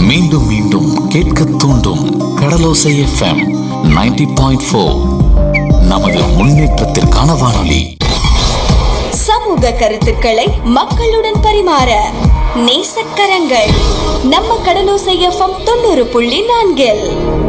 மீண்டும் மீண்டும் கேட்க தூண்டும் கடலோசை எஃப்எம் 90.4 பாயிண்ட் ஃபோர் நமது முன்னேற்றத்திற்கான வானொலி சமூக கருத்துக்களை மக்களுடன் பரிமாற நேசக்கரங்கள் நம்ம கடலோசை எஃப்எம் தொண்ணூறு புள்ளி நான்கில்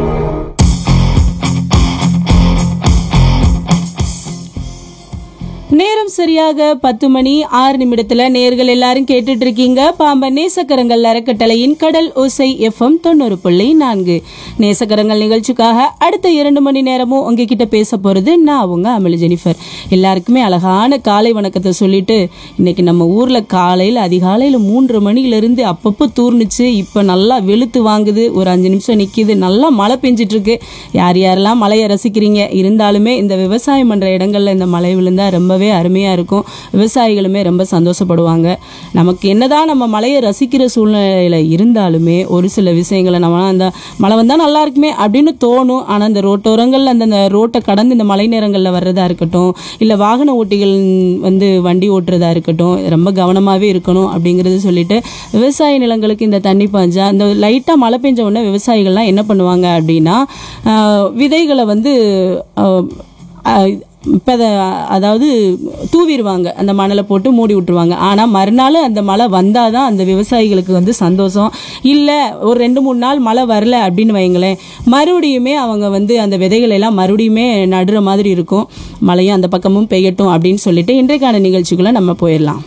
நேரம் சரியாக பத்து மணி ஆறு நிமிடத்துல நேர்கள் எல்லாரும் கேட்டுட்டு இருக்கீங்க பாம்பன் நேசக்கரங்கள் அறக்கட்டளையின் கடல் ஓசை எஃப்எம் தொண்ணூறு புள்ளி நான்கு நேசக்கரங்கள் நிகழ்ச்சிக்காக அடுத்த இரண்டு மணி நேரமும் உங்ககிட்ட பேச போறது நான் உங்க அமில ஜெனிஃபர் எல்லாருக்குமே அழகான காலை வணக்கத்தை சொல்லிட்டு இன்னைக்கு நம்ம ஊர்ல காலையில அதிகாலையில மூன்று மணில இருந்து அப்பப்போ தூர்னுச்சு இப்ப நல்லா வெளுத்து வாங்குது ஒரு அஞ்சு நிமிஷம் நிக்குது நல்லா மழை பெஞ்சிட்டு இருக்கு யார் யாரெல்லாம் மழையை ரசிக்கிறீங்க இருந்தாலுமே இந்த விவசாயம் பண்ற இடங்கள்ல இந்த மழை விழுந்தா ரொம்பவே அருமையா இருக்கும் விவசாயிகளுமே ரொம்ப சந்தோஷப்படுவாங்க நமக்கு என்னதான் நம்ம மழையை ரசிக்கிற சூழ்நிலையில இருந்தாலுமே ஒரு சில விஷயங்களை நம்ம அந்த மழை வந்தா நல்லா இருக்குமே அப்படின்னு தோணும் ஆனா இந்த ரோட்டோரங்கள்ல அந்த அந்த ரோட்டை கடந்து இந்த மழை நேரங்கள்ல வர்றதா இருக்கட்டும் இல்ல வாகன ஓட்டிகள் வந்து வண்டி ஓட்டுறதா இருக்கட்டும் ரொம்ப கவனமாவே இருக்கணும் அப்படிங்கறது சொல்லிட்டு விவசாய நிலங்களுக்கு இந்த தண்ணி பாஞ்சா இந்த லைட்டா மழை பெஞ்ச உடனே விவசாயிகள்லாம் என்ன பண்ணுவாங்க அப்படின்னா ஆஹ், விதைகளை வந்து ஆஹ், ஆஹ், பெத அதாவது தூவிடுவாங்க அந்த மணலை போட்டு மூடி விட்டுருவாங்க ஆனால் மறுநாள் அந்த மழை வந்தால் தான் அந்த விவசாயிகளுக்கு வந்து சந்தோஷம் இல்லை ஒரு ரெண்டு மூணு நாள் மழை வரல அப்படின்னு வைங்களேன் மறுபடியுமே அவங்க வந்து அந்த விதைகளை எல்லாம் மறுபடியுமே நடுற மாதிரி இருக்கும் மழையும் அந்த பக்கமும் பெய்யட்டும் அப்படின்னு சொல்லிட்டு இன்றைக்கான நிகழ்ச்சிக்குள்ள நம்ம போயிடலாம்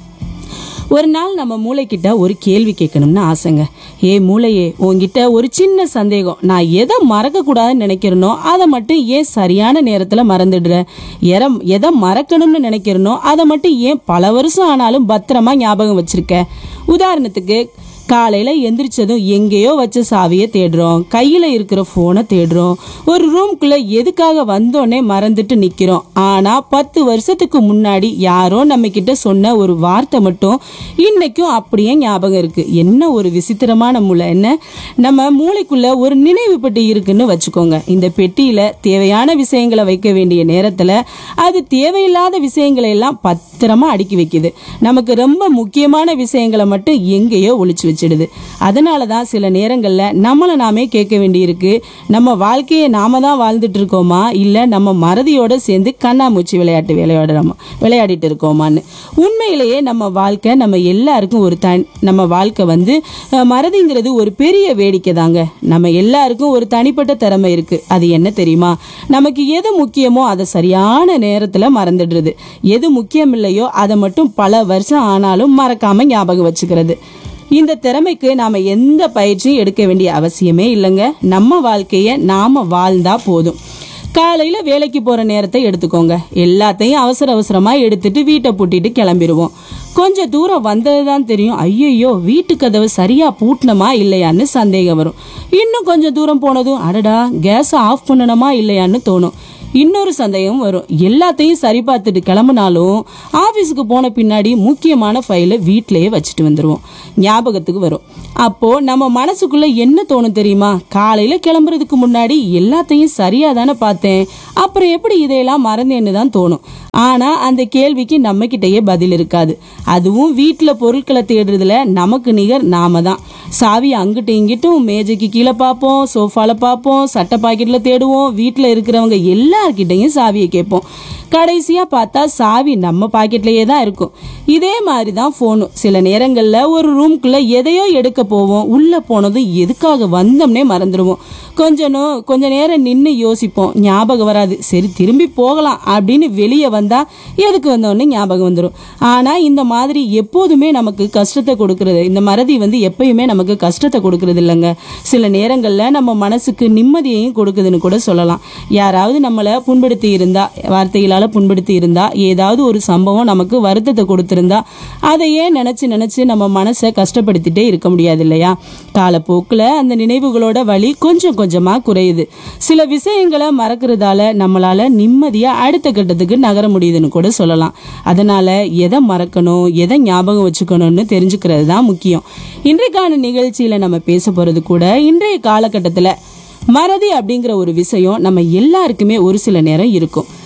ஒரு நாள் நம்ம மூளைக்கிட்ட ஒரு கேள்வி கேட்கணும்னு ஆசைங்க ஏ மூளையே உன்கிட்ட ஒரு சின்ன சந்தேகம் நான் எதை மறக்கக்கூடாதுன்னு நினைக்கிறேனோ அதை மட்டும் ஏன் சரியான நேரத்தில் மறந்துடுற எர எதை மறக்கணும்னு நினைக்கிறேனோ அதை மட்டும் ஏன் பல வருஷம் ஆனாலும் பத்திரமா ஞாபகம் வச்சிருக்க உதாரணத்துக்கு காலையில எந்திரிச்சதும் எங்கேயோ வச்ச சாவியை தேடுறோம் கையில இருக்கிற போனை தேடுறோம் ஒரு ரூம்குள்ள எதுக்காக வந்தோன்னே மறந்துட்டு நிக்கிறோம் ஆனா பத்து வருஷத்துக்கு முன்னாடி யாரோ நம்ம கிட்ட சொன்ன ஒரு வார்த்தை மட்டும் இன்னைக்கும் அப்படியே ஞாபகம் இருக்கு என்ன ஒரு விசித்திரமான மூளை என்ன நம்ம மூளைக்குள்ள ஒரு நினைவு பெட்டி இருக்குன்னு வச்சுக்கோங்க இந்த பெட்டியில தேவையான விஷயங்களை வைக்க வேண்டிய நேரத்துல அது தேவையில்லாத விஷயங்களை எல்லாம் பத்திரமா அடுக்கி வைக்குது நமக்கு ரொம்ப முக்கியமான விஷயங்களை மட்டும் எங்கேயோ ஒளிச்சு வச்சிடுது அதனால தான் சில நேரங்கள்ல நம்மளை நாமே கேட்க வேண்டியிருக்கு நம்ம வாழ்க்கையை நாம தான் வாழ்ந்துட்டு இருக்கோமா இல்ல நம்ம மறதியோட சேர்ந்து கண்ணாமூச்சி விளையாட்டு விளையாடுறோமா விளையாடிட்டு இருக்கோமான்னு உண்மையிலேயே நம்ம வாழ்க்கை நம்ம எல்லாருக்கும் ஒரு தன் நம்ம வாழ்க்கை வந்து அஹ், மறதிங்கிறது ஒரு பெரிய வேடிக்கை தாங்க நம்ம எல்லாருக்கும் ஒரு தனிப்பட்ட திறமை இருக்கு அது என்ன தெரியுமா நமக்கு எது முக்கியமோ அதை சரியான நேரத்துல மறந்துடுறது எது முக்கியம் இல்லையோ அதை மட்டும் பல வருஷம் ஆனாலும் மறக்காம ஞாபகம் வச்சுக்கிறது இந்த திறமைக்கு நாம எந்த பயிற்சியும் எடுக்க வேண்டிய அவசியமே இல்லைங்க நம்ம வாழ்க்கைய நாம வாழ்ந்தா போதும் காலையில வேலைக்கு போற நேரத்தை எடுத்துக்கோங்க எல்லாத்தையும் அவசர அவசரமா எடுத்துட்டு வீட்டை பூட்டிட்டு கிளம்பிடுவோம் கொஞ்ச தூரம் வந்ததுதான் தெரியும் ஐயையோ வீட்டு கதவு சரியா பூட்டினமா இல்லையான்னு சந்தேகம் வரும் இன்னும் கொஞ்சம் தூரம் போனதும் அடடா கேஸ் ஆஃப் பண்ணணுமா இல்லையான்னு தோணும் இன்னொரு சந்தேகம் வரும் எல்லாத்தையும் சரி பார்த்துட்டு கிளம்புனாலும் ஆஃபீஸுக்கு போன பின்னாடி முக்கியமான ஃபைலை வீட்டிலேயே வச்சுட்டு வந்துடுவோம் ஞாபகத்துக்கு வரும் அப்போ நம்ம மனசுக்குள்ள என்ன தோணும் தெரியுமா காலையில கிளம்புறதுக்கு முன்னாடி எல்லாத்தையும் சரியா தானே பார்த்தேன் அப்புறம் எப்படி இதையெல்லாம் மறந்தேன்னு தான் தோணும் ஆனா அந்த கேள்விக்கு நம்ம கிட்டயே பதில் இருக்காது அதுவும் வீட்டுல பொருட்களை தேடுறதுல நமக்கு நிகர் நாம தான் சாவி அங்கிட்டு இங்கிட்டும் மேஜைக்கு கீழே பார்ப்போம் சோஃபால பார்ப்போம் சட்டை பாக்கெட்ல தேடுவோம் வீட்டுல இருக்கிறவங்க எல்லார்கிட்டையும் சாவியை கேட்போம் கடைசியா பார்த்தா சாவி நம்ம பாக்கெட்லயே தான் இருக்கும் இதே மாதிரி தான் போனும் சில நேரங்கள்ல ஒரு ரூம்குள்ள எதையோ எடுக்க போவோம் உள்ள போனதும் எதுக்காக வந்தோம்னே மறந்துடுவோம் கொஞ்ச நோ கொஞ்ச நேரம் நின்று யோசிப்போம் ஞாபகம் வராது சரி திரும்பி போகலாம் அப்படின்னு வெளியே வந்தா எதுக்கு வந்தோடனே ஞாபகம் வந்துடும் ஆனா இந்த மாதிரி எப்போதுமே நமக்கு கஷ்டத்தை கொடுக்கறது இந்த மறதி வந்து எப்பயுமே நமக்கு கஷ்டத்தை கொடுக்கறது இல்லைங்க சில நேரங்கள்ல நம்ம மனசுக்கு நிம்மதியையும் கொடுக்குதுன்னு கூட சொல்லலாம் யாராவது நம்மளை புண்படுத்தி இருந்தா வார்த்தைகளால புண்படுத்தி இருந்தா ஏதாவது ஒரு சம்பவம் நமக்கு வருத்தத்தை கொடுத்திருந்தா அதையே நினைச்சு நினைச்சு நம்ம மனசை கஷ்டப்படுத்திட்டே இருக்க முடியாது இல்லையா காலப்போக்கில் அந்த நினைவுகளோட வலி கொஞ்சம் கொஞ்சமா குறையுது சில விஷயங்களை மறக்கிறதால நம்மளால நிம்மதியா அடுத்த கட்டத்துக்கு நகர முடியுதுன்னு கூட சொல்லலாம் அதனால எதை மறக்கணும் எதை ஞாபகம் வச்சுக்கணும்னு தெரிஞ்சுக்கிறது தான் முக்கியம் இன்றைக்கான நிகழ்ச்சியில நம்ம பேச போறது கூட இன்றைய காலகட்டத்துல மறதி அப்படிங்கிற ஒரு விஷயம் நம்ம எல்லாருக்குமே ஒரு சில நேரம் இருக்கும்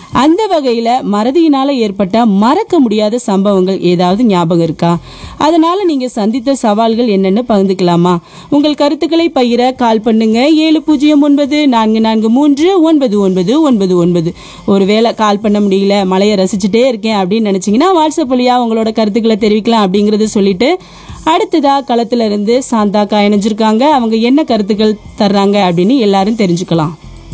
அந்த வகையில மறதியினால ஏற்பட்ட மறக்க முடியாத சம்பவங்கள் ஏதாவது ஞாபகம் இருக்கா அதனால நீங்க சந்தித்த சவால்கள் என்னன்னு பகிர்ந்துக்கலாமா உங்கள் கருத்துக்களை பகிர கால் பண்ணுங்க ஏழு பூஜ்ஜியம் ஒன்பது நான்கு நான்கு மூன்று ஒன்பது ஒன்பது ஒன்பது ஒன்பது ஒருவேளை கால் பண்ண முடியல மழையை ரசிச்சுட்டே இருக்கேன் அப்படின்னு நினைச்சீங்கன்னா வாட்ஸ்அப் வழியா உங்களோட கருத்துக்களை தெரிவிக்கலாம் அப்படிங்கறத சொல்லிட்டு அடுத்ததா களத்துல இருந்து சாந்தாக்கா இணைஞ்சிருக்காங்க அவங்க என்ன கருத்துக்கள் தர்றாங்க அப்படின்னு எல்லாரும் தெரிஞ்சுக்கலாம்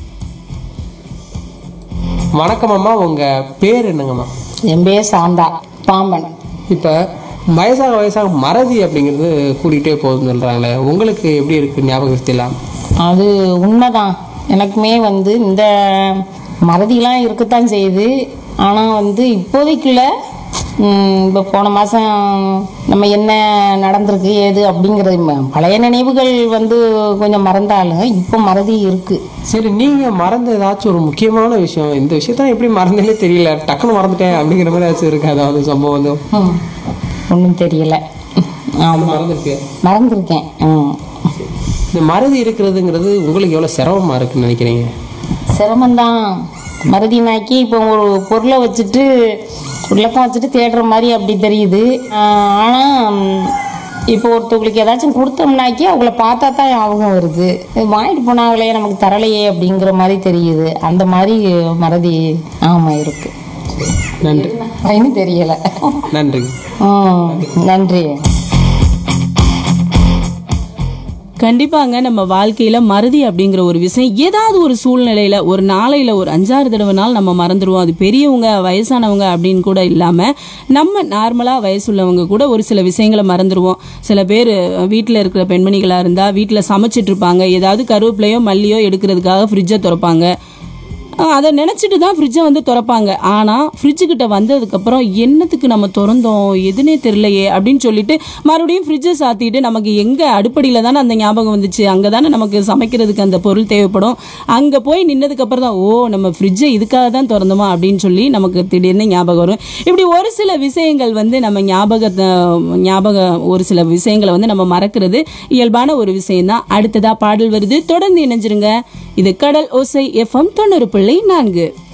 வணக்கம் அம்மா உங்க பேர் என்னங்கம்மா என் பேர் சாந்தா பாம்பன் இப்போ வயசாக வயசாக மறதி அப்படிங்கிறது கூட்டிகிட்டே போகுதுன்னு சொல்கிறாங்களே உங்களுக்கு எப்படி இருக்கு ஞாபகத்திலாம் அது உண்மைதான் எனக்குமே வந்து இந்த மறதிலாம் இருக்கத்தான் செய்யுது ஆனால் வந்து இப்போதைக்குள்ள இப்போ போன மாதம் நம்ம என்ன நடந்திருக்கு ஏது அப்படிங்கிறது ம- பழைய நினைவுகள் வந்து கொஞ்சம் மறந்தாலும் இப்போ மறதி இருக்குது சரி நீங்கள் மறந்த ஏதாச்சும் ஒரு முக்கியமான விஷயம் இந்த விஷயத்தான் எப்படி மறந்தேனே தெரியல டக்குன்னு மறந்துட்டேன் அப்படிங்கிற மாதிரி ஏதாச்சும் இருக்கு அதாவது சம்பவம் வந்து ஒன்றும் தெரியல ஆமாம் மறந்துருக்கு மறந்துருக்கேன் ம் இந்த மறதி இருக்கிறதுங்கிறது உங்களுக்கு எவ்வளோ சிரமமாக இருக்குன்னு நினைக்கிறீங்க சிரமம்தான் மருதினாக்கி இப்போ ஒரு பொருளை வச்சுட்டு விளக்கம் வச்சுட்டு தேடுற மாதிரி அப்படி தெரியுது ஆனால் இப்போ ஒருத்தவங்களுக்கு ஏதாச்சும் கொடுத்தோம்னாக்கி அவங்கள பார்த்தா தான் ஞாபகம் வருது இது வாங்கிட்டு போனாங்களே நமக்கு தரலையே அப்படிங்கிற மாதிரி தெரியுது அந்த மாதிரி மறதி ஆமாம் இருக்கு நன்றி இன்னும் தெரியலை நன்றி ம் நன்றி கண்டிப்பாங்க நம்ம வாழ்க்கையில மறதி அப்படிங்கிற ஒரு விஷயம் ஏதாவது ஒரு சூழ்நிலையில ஒரு நாளையில ஒரு அஞ்சாறு தடவைனாலும் நம்ம மறந்துடுவோம் அது பெரியவங்க வயசானவங்க அப்படின்னு கூட இல்லாம நம்ம நார்மலா வயசுள்ளவங்க கூட ஒரு சில விஷயங்களை மறந்துடுவோம் சில பேர் வீட்டில் இருக்கிற பெண்மணிகளா இருந்தா வீட்டில் சமைச்சிட்டு இருப்பாங்க ஏதாவது கருவேப்பிலையோ மல்லியோ எடுக்கிறதுக்காக ஃப்ரிட்ஜை திறப்பாங்க ஆஹ் அதை நினச்சிட்டு தான் ஃப்ரிட்ஜை வந்து திறப்பாங்க ஆனால் ஃப்ரிட்ஜுக்கிட்ட வந்ததுக்கப்புறம் என்னத்துக்கு நம்ம திறந்தோம் எதுனே தெரிலையே அப்படின்னு சொல்லிட்டு மறுபடியும் ஃப்ரிட்ஜை சாத்திட்டு நமக்கு எங்கே அடுப்படியில் தானே அந்த ஞாபகம் வந்துச்சு அங்கே தானே நமக்கு சமைக்கிறதுக்கு அந்த பொருள் தேவைப்படும் அங்கே போய் நின்னதுக்கப்புறம் தான் ஓ நம்ம ஃப்ரிட்ஜை இதுக்காக தான் திறந்தோமா அப்படின்னு சொல்லி நமக்கு திடீர்னு ஞாபகம் வரும் இப்படி ஒரு சில விஷயங்கள் வந்து நம்ம ஞாபகத்தை ஞாபகம் ஒரு சில விஷயங்களை வந்து நம்ம மறக்கிறது இயல்பான ஒரு விஷயம்தான் அடுத்ததா பாடல் வருது தொடர்ந்து இணைஞ்சிருங்க இது கடல் ஓசை எஃப்எம் தொண்ணூறு புள்ளி நான்கு